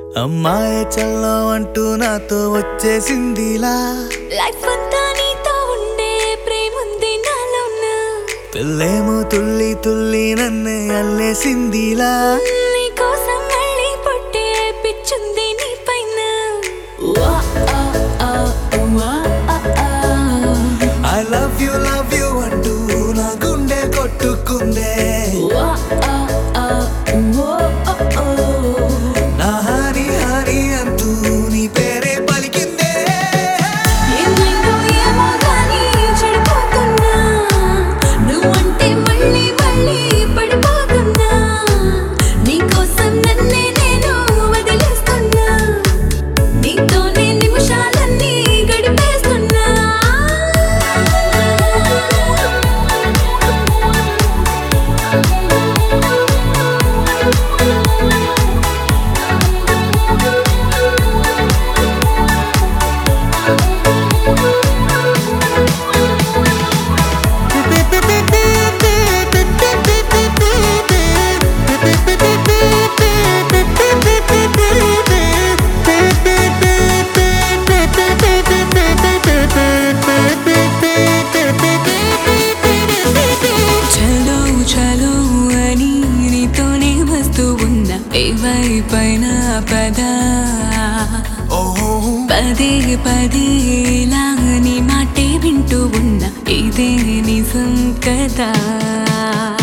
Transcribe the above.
అమ్మాయి చల్లో అంటూ నాతో వచ్చేసిందిలా లైఫ్ అంతా నీతో ఉండే ప్రేముంది నాలోన పిల్లేమో తుల్లి తుల్లి నన్ను అల్లేసిందిలా నీ కోసం మళ్ళీ పుట్టే పిచ్చుంది నీ పైన వా, ఆ, ఆ, వా, ఆ, ఆ. I love you love you అంటూ నా గుండె కొట్టుకుందే వా, ఆ, ఆ, వో, ఓ, ఓ. నా హరి హరి అంటూ నీ పేరే పలికిందే ఏమైందో ఏమో గానీ చెడిపోతున్నా. నువ్వంటే మళ్ళీ మళ్ళీ పడిపోతున్నా. నీకోసం నన్నే నేను వదిలేస్తున్నా. నీతోనే నిమిషాలన్నీ గడిపేస్తున్నా. చలో చలో అని నీతోనే వస్తూ ఉన్నా ఏవైపైన పదా ఓహో పదే పదే ఇలా నీ మాటే వింటూ ఉన్నా ఇదే నిజం కదా